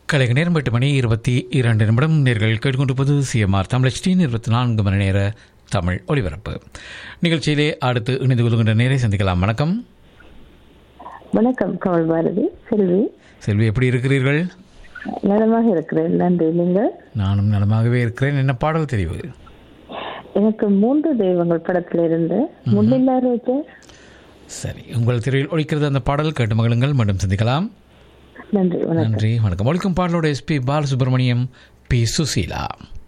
கலைக நேரம் எட்டு மணி இருபத்தி இரண்டு நிமிடம் நேர்கள் கேட்டுக்கொண்டிருப்பது சிஎம்ஆர் தமிழச்சியின் இருபத்தி நான்கு மணி நேர தமிழ் ஒளிபரப்பு நிகழ்ச்சியிலே அடுத்து இணைந்து கொள்கின்ற நேரை சந்திக்கலாம் வணக்கம் வணக்கம் கமல் பாரதி செல்வி செல்வி எப்படி இருக்கிறீர்கள் நலமாக இருக்கிறேன் நன்றி நீங்கள் நானும் நலமாகவே இருக்கிறேன் என்ன பாடல் தெரிவு எனக்கு மூன்று தெய்வங்கள் படத்துல இருந்து முன்னில்லா ரோஜா சரி உங்கள் திரையில் ஒழிக்கிறது அந்த பாடல் கேட்டு மகளுங்கள் மீண்டும் சந்திக்கலாம் நன்றி வணக்கம் நன்றி வணக்கம் ஒழிக்கும் பாடலோட எஸ்பி பாலசுப்ரமணியம் பி சுசீலா